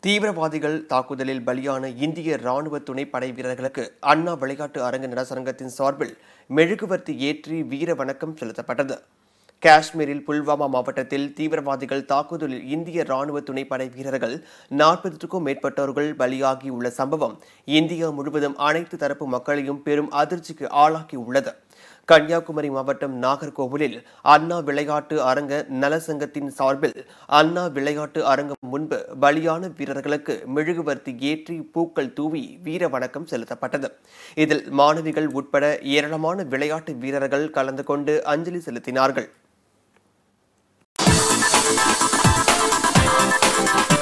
தீவிரவாதிகள் தாக்குதலில் பலியான இந்திய ராணுவ துணைப்படை வீரர்களுக்கு அண்ணா விளையாட்டு அரங்க நலசரங்கத்தின் சார்பில் மெழுகுவர்த்தி ஏற்றி வீர வணக்கம் செலுத்தப்பட்டது காஷ்மீரில் புல்வாமா மாவட்டத்தில் தீவிரவாதிகள் தாக்குதலில் இந்திய ராணுவ துணைப்படை வீரர்கள் நாற்பதுக்கும் மேற்பட்டோர்கள் பலியாகியுள்ள சம்பவம் இந்தியா முழுவதும் அனைத்து தரப்பு மக்களையும் பெரும் அதிர்ச்சிக்கு ஆளாக்கியுள்ளது கன்னியாகுமரி மாவட்டம் நாகர்கோவிலில் அண்ணா விளையாட்டு அரங்க நலசங்கத்தின் சார்பில் அண்ணா விளையாட்டு அரங்கம் முன்பு பலியான வீரர்களுக்கு மெழுகுவர்த்தி ஏற்றி பூக்கள் தூவி வீர வணக்கம் செலுத்தப்பட்டது இதில் மாணவிகள் உட்பட ஏராளமான விளையாட்டு வீரர்கள் கலந்து கொண்டு அஞ்சலி செலுத்தினார்கள்